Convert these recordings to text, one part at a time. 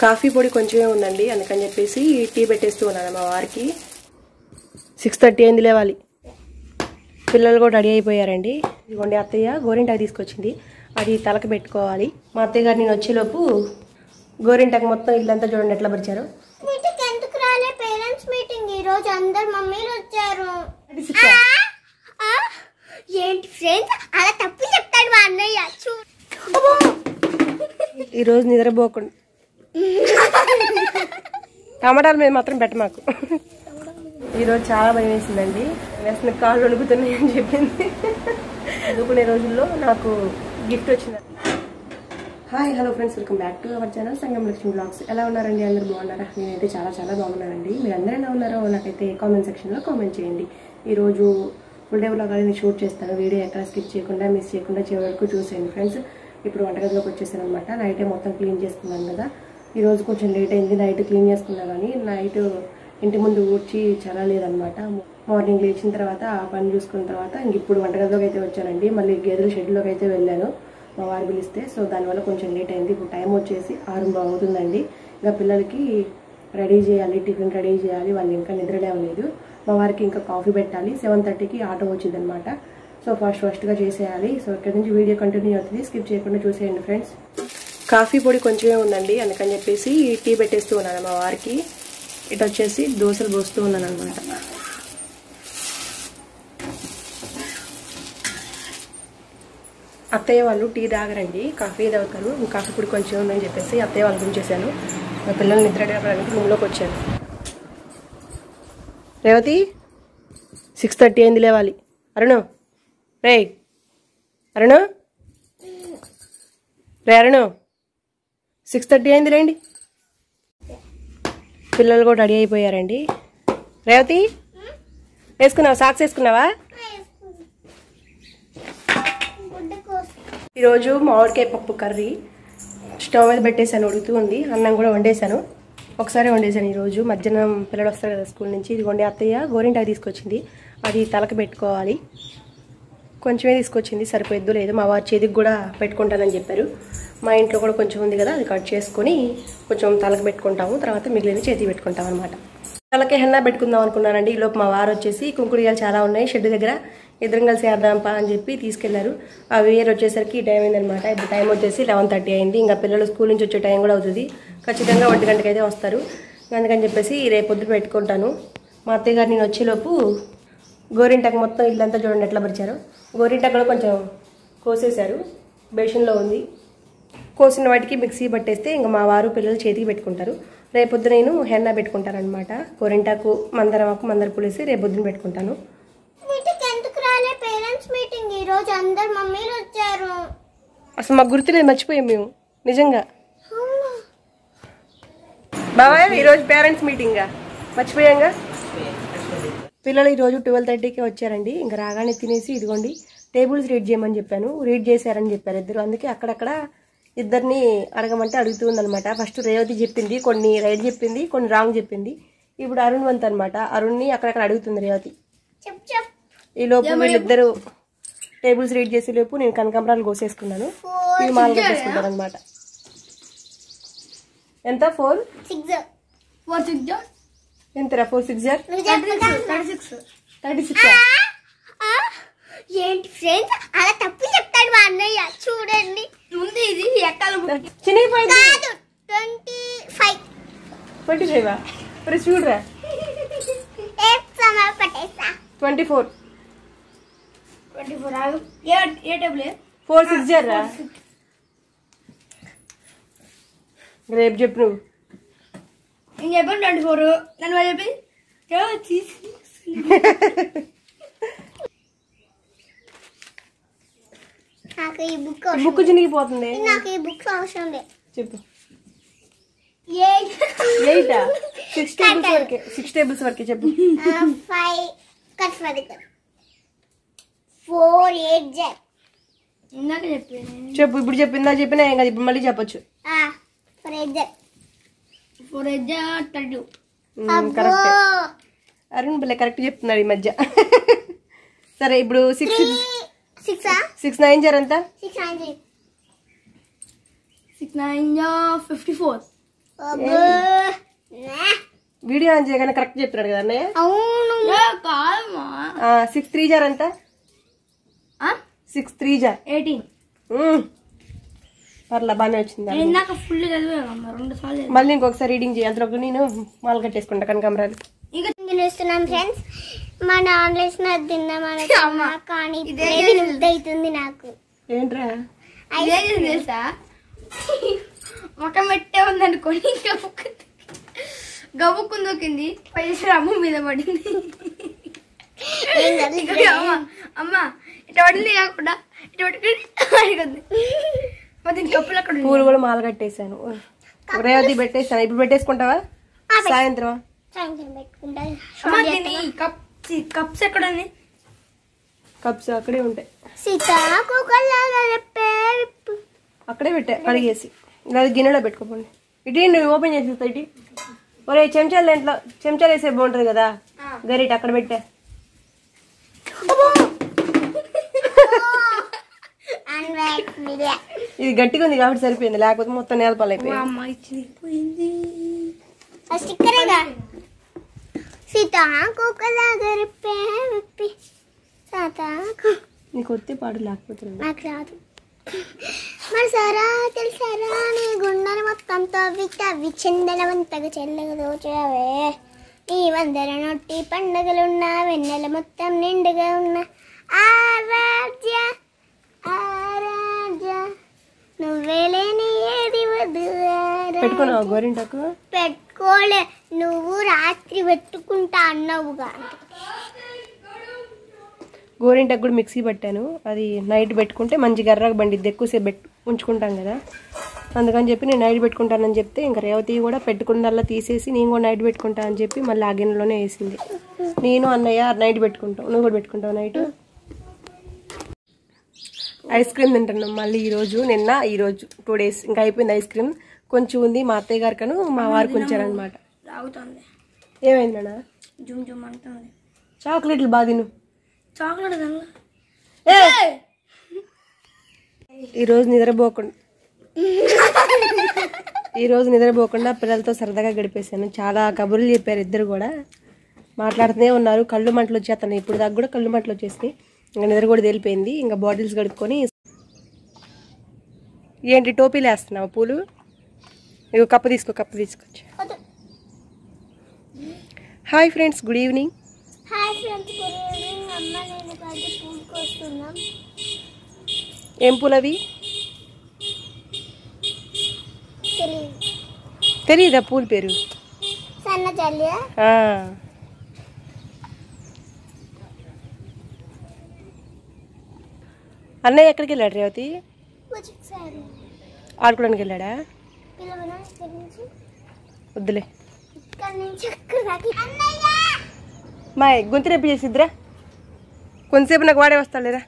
Coffee పొడి కొంచెమే ఉందండి అందుకని చెప్పేసి టీ పెట్టేస్తూ ఉన్నాను మా వారికి సిక్స్ థర్టీ అయింది లేవాలి పిల్లలు కూడా రెడీ అయిపోయారండి ఇదిగోండి అత్తయ్య గోరింటాకు తీసుకొచ్చింది అది తలకి పెట్టుకోవాలి మా అత్తయ్య గారు నేను వచ్చేలోపు గోరింటాకు మొత్తం ఇల్లంతా చూడండి ఎట్లా పరిచారు మీటింగ్ ఎందుకు రాలే పేరెంట్స్ మీటింగ్ ఈ రోజు అందరు మమ్మీలు వచ్చారు ఆ, ఆ, ఏంటి ఫ్రెండ్స్ అలా తప్పు చెప్తాడు మా అన్నయ్య చూ అబ్బో. ఈరోజు నిద్రపోకుండా టమాటాల మీద మాత్రం పెట్ట మాకు ఈరోజు చాలా భయం వేసిందండి వేసిన కాళ్ళు వణుకుతున్నాయి అని చెప్పింది చదువుకునే రోజుల్లో నాకు గిఫ్ట్ వచ్చింది hi hello friends welcome back to our channel Sangam Lakshmi vlogs ఎలా ఉన్నారండి అందరూ బాగున్నారా నేనైతే చాలా చాలా బాగున్నానండి మీరు అందరూ ఎలా ఉన్నారో నాకైతే కామెంట్ సెక్షన్లో కామెంట్ చేయండి ఈరోజు ఫుల్ డే బ్లాగ్ అనేది షూట్ చేస్తాను వీడియో ఎక్కడ స్కిప్ చేయకుండా మిస్ చేయకుండా చివరి వరకు చూసేయండి ఫ్రెండ్స్ ఇప్పుడు వంటగదిలోకి వచ్చేసాను అనమాట నైటే మొత్తం క్లీన్ చేసుకున్నాను కదా ఈరోజు కొంచెం లేట్ అయింది నైట్ క్లీన్ చేసుకున్నా కానీ నైట్ ఇంటి ముందు ఊడ్చి చాలా లేదనమాట మార్నింగ్ లేచిన తర్వాత ఆ పని చూసుకున్న తర్వాత ఇంక ఇప్పుడు వంటగదిలోకి అయితే వచ్చానండి మళ్ళీ గేదెల షెడ్లోకి అయితే వెళ్ళాను మా వారు పిలిస్తే సో దానివల్ల కొంచెం లేట్ అయింది ఇప్పుడు టైం వచ్చేసి ఆరు అవుతుందండి ఇంకా పిల్లలకి రెడీ చేయాలి టిఫిన్ రెడీ చేయాలి వాళ్ళు ఇంకా నిద్ర లేవలేదు మా వారికి ఇంకా కాఫీ పెట్టాలి సెవెన్ థర్టీకి ఆటో వచ్చింది అనమాట సో ఫస్ట్ ఫస్ట్గా చేసేయాలి సో ఇక్కడ నుంచి వీడియో కంటిన్యూ అవుతుంది స్కిప్ చేయకుండా చూసేయండి ఫ్రెండ్స్ కాఫీ పొడి కొంచెమే ఉందండి అందుకని చెప్పేసి టీ పెట్టేస్తూ ఉన్నాను మా వారికి ఇటు వచ్చేసి దోశలు పోస్తూ ఉన్నాను అనమాట అత్తయ్య వాళ్ళు టీ తాగరండి కాఫీ తాగుతారు కాఫీ పొడి కొంచెం ఉందని చెప్పేసి అత్తయ్య వాళ్ళ గురించి చేశాను మా పిల్లల్ని నిద్ర అడగడానికి రూమ్లోకి వచ్చాను రేవతి సిక్స్ థర్టీ అయింది లేవాలి అరుణు రే అరుణు రే అరుణు సిక్స్ థర్టీ అయింది రండి పిల్లలు కూడా రెడీ అయిపోయారండి రేవతి వేసుకున్నావా సాక్స్ వేసుకున్నావా గుడ్డ కోసం ఈరోజు మామిడికాయ పప్పు కర్రీ స్టవ్ మీద పెట్టేశాను ఉడుకుతూ ఉంది అన్నం కూడా వండేశాను ఒకసారి వండేశాను ఈరోజు మధ్యాహ్నం పిల్లలు వస్తారు కదా స్కూల్ నుంచి ఇది వండి అత్తయ్య గోరింటాకు తీసుకొచ్చింది అది తలకి పెట్టుకోవాలి కొంచెమే తీసుకొచ్చింది సరిపోయిద్దు లేదు మా వారి చేతికి కూడా పెట్టుకుంటానని చెప్పారు మా ఇంట్లో కూడా కొంచెం ఉంది కదా అది కట్ చేసుకొని కొంచెం తలకి పెట్టుకుంటాము తర్వాత మిగిలిన చేతికి పెట్టుకుంటాం అనమాట తలకి హెన్నా పెట్టుకుందాం అనుకున్నానండి ఈలోపు మా వారు వచ్చేసి కుంకుడియాలు చాలా ఉన్నాయి షెడ్ దగ్గర ఇద్దరం కలిసి వేద్దాంపా అని చెప్పి తీసుకెళ్లారు ఆ వేరు వచ్చేసరికి టైం అయిందనమాట ఇప్పుడు టైం వచ్చేసి లెవెన్ థర్టీ అయింది ఇంకా పిల్లలు స్కూల్ నుంచి వచ్చే టైం కూడా అవుతుంది ఖచ్చితంగా ఒంటి గంటకి అయితే వస్తారు అందుకని చెప్పేసి రేపొద్దు పెట్టుకుంటాను మా అత్తయ్య గారు నేను వచ్చేలోపు గోరింటాకు మొత్తం ఇల్లంతా చూడండి ఎట్లా పరిచారు గోరింటాకు కూడా కొంచెం కోసేశారు బేషన్లో ఉంది కోసిన వాటికి మిక్సీ పట్టేస్తే ఇంకా మా వారు పిల్లలు చేతికి పెట్టుకుంటారు రేపొద్దు నేను హెన్నా పెట్టుకుంటాను అనమాట గోరింటాకు మందరమాకు మందర పులిసి రేపొద్దున పెట్టుకుంటాను మీటింగ్ ఎందుకు రాలే పేరెంట్స్ మీటింగ్ ఈ రోజు అందరు మమ్మీలు వచ్చారు అసలు మాకు గుర్తులేదు మర్చిపోయాం మేము నిజంగా బాబాయ్ ఈరోజు పేరెంట్స్ మీటింగా మర్చిపోయాంగా పిల్లలు ఈరోజు ట్వెల్వ్ థర్టీకి వచ్చారండి ఇంకా రాగానే తినేసి ఇదిగోండి టేబుల్స్ రీడ్ చేయమని చెప్పాను రీడ్ చేశారని చెప్పారు ఇద్దరు అందుకే అక్కడక్కడ ఇద్దరిని అడగమంటే అడుగుతూ ఉందన్నమాట ఫస్ట్ రేవతి చెప్పింది కొన్ని రైట్ చెప్పింది కొన్ని రాంగ్ చెప్పింది ఇప్పుడు అరుణ్ వంత్ అనమాట అరుణ్ని అక్కడక్కడ అడుగుతుంది రేవతి చెప్ చెప్ ఈ లోపు వీళ్ళిద్దరు టేబుల్స్ రీడ్ చేసే లోపు నేను కనకాంబరాలు కోసేసుకున్నాను ఇవి మాలు కట్టేసుకుంటాను అనమాట ఎంత ఫోర్ సిక్స్ ఫోర్ సిక్స్ ఎంతరా four six jar thirty six thirty six ఏంటి ఫ్రెండ్స్ అలా తప్పు చెప్తాడు మా అన్నయ్య చూడండి ఉంది ఇది ఎక్కాలి చిన్నగిపోయింది కాదు ట్వంటీ ఫైవ్ ట్వంటీ ఫైవ్ మరి చూడరా సమయం పట్టేస్తా ట్వంటీ ఫోర్ ట్వంటీ ఫోర్ ఆగు ఏ ఏ టేబుల్ ఫోర్ సిక్స్ జార్ రా రేపు చెప్పు నువ్వు నేను చెప్పాను ట్వంటీ ఫోర్ నన్ను చెప్పి నాకు ఈ బుక్ బుక్ చినిగిపోతుంది నాకు ఈ బుక్ అవసరం లేదు చెప్పు ఏ ఎయిటా సిక్స్ టేబుల్స్ వరకే సిక్స్ టేబుల్స్ వరకే చెప్పు five cut for four eight zed ఇందాక చెప్పాను చెప్పు ఇప్పుడు చెప్పిందా చెప్పినా ఏం కాదు ఇప్పుడు మళ్ళీ చెప్పొచ్చు four eight zed four eight zed thirty correct Arun బిల్ల కరెక్ట్ చెప్తున్నాడు ఈ మధ్య సరే ఇప్పుడు six six six nine jar ఎంత six nine three six nine fifty four అబ్బో. నా. వీడియో ఆన్ చేయగానే కరెక్ట్ చెప్పినాడు కదా అన్నయ్య అవును కాదమ్మా సిక్స్ త్రీ జార్ ఎంత సిక్స్ త్రీ జార్ ఎయిటీన్ పర్లా బాగానే వచ్చింది ఇందాక ఫుల్ చదివామమ్మా రెండు సార్లు మళ్ళీ ఇంకొకసారి రీడింగ్ చేయి అందులో నేను మాల కట్టేసుకుంటా కనకాంబరాలు తినేస్తున్నాం ఫ్రెండ్స్ మా నాన్న లేసిన తిందాం అనుకున్నా కానీ ఇప్పుడే తినబుద్ధి అవుతుంది నాకు ఏంట్రా ఇదే తెలుసా మొక్క మెట్టే ఉందనుకోని గబుక్కు గబుక్కు దూకింది పైసలు అమ్మ మీద పడింది ఏం కాదు, ఇక్కడ అమ్మ అమ్మ ఇట్లా పడింది కాకుండా ఇట్లా పట్టుకుని అడిగింది మరి దీని కప్పులు అక్కడ ఉన్నాయి. పూలు కూడా మాల కట్టేశాను రేవతి పెట్టేసాను ఇప్పుడు పెట్టేసుకుంటావా సాయంత్రం సాయంత్రం పెట్టుకుంటా అమ్మ దీని కప్ కప్స్ ఎక్కడ ఉంది కప్స్ అక్కడే ఉంటాయి సీతాకోకల్లాగా రెప్పే విప్పు. అక్కడే పెట్టా కడిగేసి లేదా గిన్నెలో పెట్టుకోపోండి ఇటు నువ్వు ఓపెన్ చేసేస్తా ఇటు ఒరే చెంచాలు దాంట్లో చెంచాలు వేసే బాగుంటుంది కదా గరిట అక్కడ పెట్టా అన్వేట్ మీడియా ఇది గట్టిగా ఉంది కాబట్టి సరిపోయింది లేకపోతే మొత్తం నేల మా పాలైపోయింది అమ్మ ఇచ్చింది పోయింది ఆ స్టిక్కరేగా సీతాకోకల్లాగా రెప్పే విప్పి సీతాకు నీకు వస్తే పాడు లేకపోతే లేదు. నాకు రాదు మరి సారా తెలుసారా నీ గుండెని మొత్తం తవ్వి తవ్వి చిందనవంతగా చెల్లగా దోచావే నీ వందర నొట్టి పండగలున్న వెన్నెల మొత్తం నిండుగా ఉన్న ఆరాధ్య ఆరాధ్య నువ్వే లేని ఏది వద్దు ఆరాధ్య. పెట్టుకున్నావా గోరింటకు పెట్టుకోలే నువ్వు రాత్రి పెట్టుకుంటా అన్నావుగా గోరింటకు కూడా మిక్సీ పట్టాను అది నైట్ పెట్టుకుంటే మంచి గర్రగా బండిద్ది ఎక్కువసేపు పెట్టు ఉంచుకుంటాం కదా అందుకని చెప్పి నేను నైట్ పెట్టుకుంటానని చెప్తే ఇంకా రేవతి కూడా పెట్టుకున్నల్లా తీసేసి నేను కూడా నైట్ పెట్టుకుంటా అని చెప్పి మళ్ళీ ఆ గిన్నెలోనే వేసింది నేను అన్నయ్య నైట్ పెట్టుకుంటాం నువ్వు కూడా పెట్టుకుంటావు నైట్ ఐస్ క్రీమ్ తింటున్నాం మళ్ళీ ఈరోజు నిన్న ఈరోజు టూ డేస్ ఇంకా అయిపోయింది ఐస్ క్రీమ్ కొంచెం ఉంది మా అత్తయ్య గారికను మా వారికి ఉంచారనమాట తాగుతుంది ఏమైందన్నా జుమ్ జుమ్ అంటుంది చాక్లెట్లు బాగా తిను చాక్లెట్ తినలా ఏ! ఈరోజు నిద్రపోకుండా ఈరోజు నిద్రపోకుండా పిల్లలతో సరదాగా గడిపేశాను చాలా కబుర్లు చెప్పారు ఇద్దరు కూడా మాట్లాడుతూనే ఉన్నారు కళ్ళు మంటలు వచ్చేస్తాను ఇప్పుడు దాకా కూడా కళ్ళు మంటలు వచ్చేసినాయి ఇంకా నిద్ర కూడా తేలిపోయింది ఇంకా బాటిల్స్ కడుక్కొని ఏంటి టోపీలు వేస్తున్నావు పూలు ఇగో కప్పు తీసుకో కప్పు తీసుకొచ్చి hi friends good evening hi friends good evening అమ్మ నేను కలిసి స్కూల్కి వస్తున్నాం ఏం పూలు అవి తెలియదు తెలియదా పూల పేరు సన్న చల్లి ఆ. అన్నయ్య ఎక్కడికి వెళ్ళాడు రేవతి ఒకసారి ఆడుకోవడానికి వెళ్ళాడా పిల్లవన ఇక్కడి నుంచి వద్దులే ఇక్కడి నుంచి అక్కడి దాకా అన్నయ్య మా గొంతు రేపు చేసిద్దిరా కొంతసేపు నాకు వాడే వస్తాడులేరా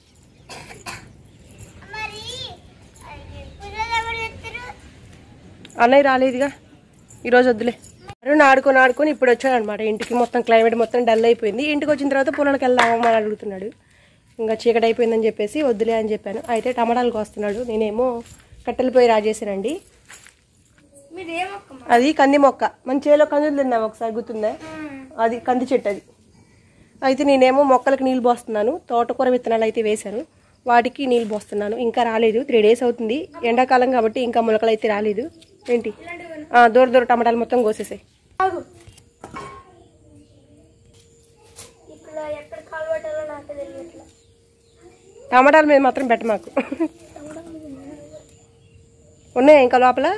మరి పిల్లలు ఎవరు చెప్తారు అన్నయ్య రాలేదుగా ఈరోజు వద్దులే అరుణ్ ఆడుకొని ఆడుకొని ఇప్పుడు వచ్చాడు అనమాట ఇంటికి మొత్తం క్లైమేట్ మొత్తం డల్ అయిపోయింది ఇంటికి వచ్చిన తర్వాత పొలానికి వెళ్దామని అడుగుతున్నాడు ఇంకా చీకటి అయిపోయిందని చెప్పేసి వద్దులే అని చెప్పాను అయితే టమాటాలకు వస్తున్నాడు నేనేమో కట్టెల పొయ్యి రాజేసానండి మీరు ఏమొక్క అది కంది మొక్క మన చేలో కందులు తిన్నాం ఒకసారి గుర్తుందా అది కంది చెట్టు అది అయితే నేనేమో మొక్కలకు నీళ్ళు పోస్తున్నాను తోటకూర విత్తనాలు అయితే వేశాను వాటికి నీళ్ళు పోస్తున్నాను ఇంకా రాలేదు త్రీ డేస్ అవుతుంది ఎండాకాలం కాబట్టి ఇంకా మొలకలు అయితే రాలేదు ఏంటి ఆ, దూర దూర టమాటాలు మొత్తం కోసేసాయి ఇక్కడ ఎక్కడ కాలు పట్టాలో నాకు తెలియట్లా టమాటాల మీద మాత్రం పెట్ట మాకు ఉన్నాయా ఇంకా లోపల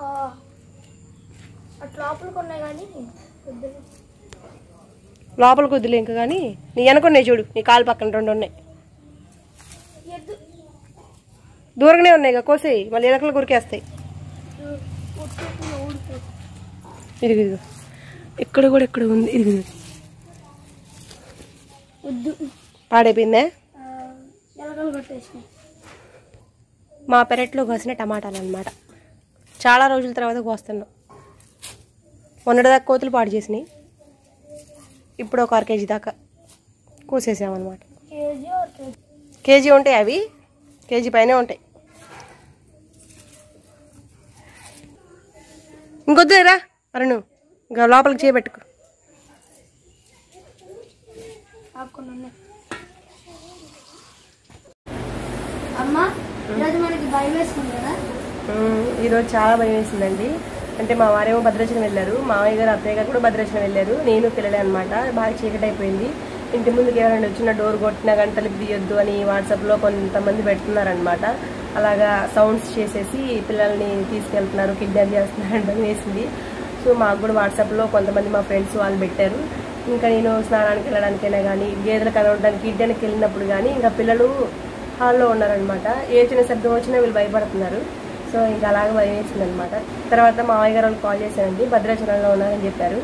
అట్లా లోపలికి ఉన్నాయి కానీ వద్దు. లోపల కొద్దిలే ఇంకా కానీ నీ వెనకున్నాయి చూడు నీ కాలు పక్కన రెండు ఉన్నాయి ఎద్దు దూరంగానే ఉన్నాయి ఇక కోసేయి మళ్ళీ ఎలకలు కొరికేస్తాయి ఉట్టుకుని ఊడిపోయి ఇదిగో ఇదిగో ఇక్కడ కూడా ఇక్కడ ఉంది ఇదిగో ఇదిగో. వద్దు పాడైపోయిందా ఎలకలు కొట్టేసినాయి మా పెరట్లో కోసిన టమాటాలు అనమాట చాలా రోజుల తర్వాత కోస్తున్నాం మొన్నటిదాకా కోతులు పాడు చేసినాయి ఇప్పుడు ఒక అర కేజీ దాకా కోసేసామన్నమాట కేజీ ఒక కేజీ కేజీ ఉంటాయి అవి కేజీ పైనే ఉంటాయి ఇంకొద్దులేరా అరుణు ఇంకా లోపలికి చేయబెట్టుకో ఆకుని ఉన్నాయి అమ్మా ఈరోజు మనకి భయం వేస్తుంది కదా ఉమ్, ఈరోజు చాలా భయం వేసిందండి అంటే మా వారేమో భద్రాచలం వెళ్ళారు మామయ్య గారు అత్తయ్య గారు కూడా భద్రాచలం వెళ్ళారు నేను పిల్లలే అనమాట బాగా చీకటి అయిపోయింది ఇంటి ముందుకు ఎవరైనా వచ్చిన డోర్ కొట్టినా గంటలకు తీయొద్దు అని వాట్సాప్లో కొంతమంది పెడుతున్నారనమాట అలాగా సౌండ్స్ చేసేసి పిల్లల్ని తీసుకెళ్తున్నారు కిడ్నాప్ చేస్తున్నారు అని భయం వేసింది సో మాకు కూడా వాట్సాప్లో కొంతమంది మా ఫ్రెండ్స్ వాళ్ళు పెట్టారు ఇంకా నేను స్నానానికి వెళ్ళడానికైనా కానీ గేదెలు కలవడానికి ఇడ్డానికి వెళ్ళినప్పుడు కానీ ఇంకా పిల్లలు హాల్లో ఉన్నారనమాట ఏ చిన్న శబ్దం వచ్చినా వీళ్ళు భయపడుతున్నారు సో ఇంకా అలాగే భయం వేసింది అనమాట తర్వాత మామయ్య గారు వాళ్ళు కాల్ చేశారండి భద్రాచలంలో ఉన్నారని చెప్పారు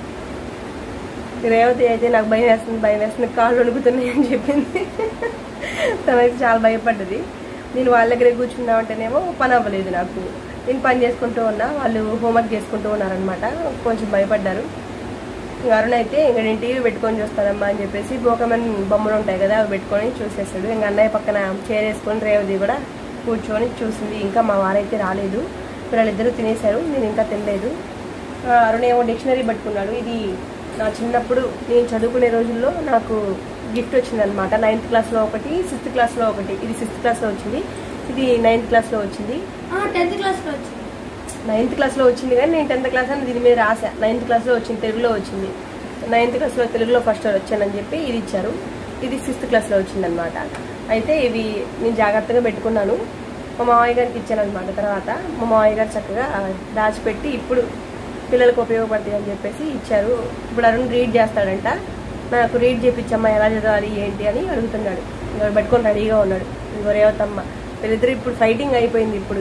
రేవతి అయితే నాకు భయం వేస్తుంది భయం వేస్తుంది కాళ్ళు వణుకుతున్నాయి అని చెప్పింది తనైతే చాలా భయపడ్డది నేను వాళ్ళ దగ్గర కూర్చున్నామంటేనేమో పని అవ్వలేదు నాకు నేను పని చేసుకుంటూ ఉన్నా వాళ్ళు హోంవర్క్ చేసుకుంటూ ఉన్నారనమాట కొంచెం భయపడ్డారు ఇంకా అరుణ్ అయితే ఇంకా నేను టీవీ పెట్టుకొని చూస్తానమ్మా అని చెప్పేసి పోకమన్ బొమ్మలు ఉంటాయి కదా అవి పెట్టుకొని చూసేస్తాడు ఇంకా అన్నయ్య పక్కన చైర్ వేసుకొని రేవతి కూడా కూర్చొని చూసింది ఇంకా మా వారైతే రాలేదు పిల్లలిద్దరూ తినేశారు నేను ఇంకా తినలేదు ఆ, అరుణ్ ఏమో డిక్షనరీ పట్టుకున్నాడు ఇది నా చిన్నప్పుడు నేను చదువుకునే రోజుల్లో నాకు గిఫ్ట్ వచ్చిందనమాట నైన్త్ క్లాస్లో ఒకటి సిక్స్త్ క్లాస్లో ఒకటి ఇది సిక్స్త్ క్లాస్లో వచ్చింది ఇది నైన్త్ క్లాస్లో వచ్చింది టెన్త్ క్లాస్లో వచ్చింది నైన్త్ క్లాస్లో వచ్చింది కానీ నేను టెన్త్ క్లాస్ అని దీని మీద రాసా నైన్త్ క్లాస్లో వచ్చింది తెలుగులో వచ్చింది నైన్త్ క్లాస్లో తెలుగులో ఫస్ట్ వచ్చానని చెప్పి ఇది ఇచ్చారు ఇది సిక్స్త్ క్లాస్లో వచ్చిందనమాట అయితే ఇవి నేను జాగ్రత్తగా పెట్టుకున్నాను మా మామయ్య గారికి ఇచ్చాను అనమాట తర్వాత మా మామయ్య గారు చక్కగా దాచిపెట్టి ఇప్పుడు పిల్లలకు ఉపయోగపడతాయి అని చెప్పేసి ఇచ్చారు ఇప్పుడు అరుణ్ రీడ్ చేస్తాడంట నాకు రీడ్ చేపించమ్మా ఎలా చదవాలి ఏంటి అని అడుగుతున్నాడు ఇంకా పెట్టుకొని రెడీగా ఉన్నాడు ఇంకో రేవతమ్మ వీళ్ళిద్దరు ఇప్పుడు ఫైటింగ్ అయిపోయింది ఇప్పుడు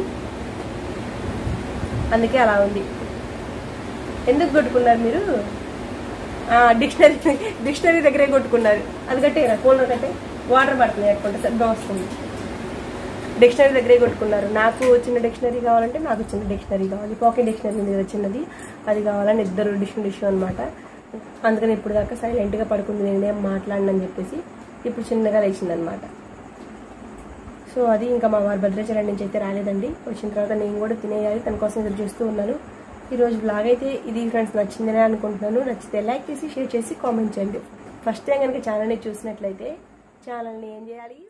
అందుకే అలా ఉంది ఎందుకు కొట్టుకున్నారు మీరు డిక్షనరీ డిక్షనరీ దగ్గరే కొట్టుకున్నారు అది కట్టేరా ఫోన్లో కట్టే వాటర్ పడుతున్నాయి అనుకుంటే శబ్దం వస్తుంది డిక్షనరీ దగ్గరే కొట్టుకున్నారు నాకు చిన్న డిక్షనరీ కావాలంటే నాకు చిన్న డిక్షనరీ కావాలి పాకెట్ డిక్షనరీ ఉంది కదా చిన్నది అది కావాలని ఇద్దరు డిష్యూ డిష్యూ అనమాట అందుకని ఇప్పుడు దాకా సైలెంట్గా పడుకుంది నేనేం మాట్లాడనని చెప్పేసి ఇప్పుడు చిన్నగా లేచిందనమాట సో అది ఇంకా మా వారు భద్రాచలం నుంచి అయితే రాలేదండి వచ్చిన తర్వాత నేను కూడా తినేయాలి తన కోసం ఎదురు చూస్తూ ఉన్నాను ఈరోజు బ్లాగ్ అయితే ఇది ఫ్రెండ్స్ నచ్చిందనే అనుకుంటున్నాను నచ్చితే లైక్ చేసి షేర్ చేసి కామెంట్ చేయండి ఫస్ట్ టైం కనుక ఛానల్ని చూసినట్లయితే ఛానల్ని ఏం చేయాలి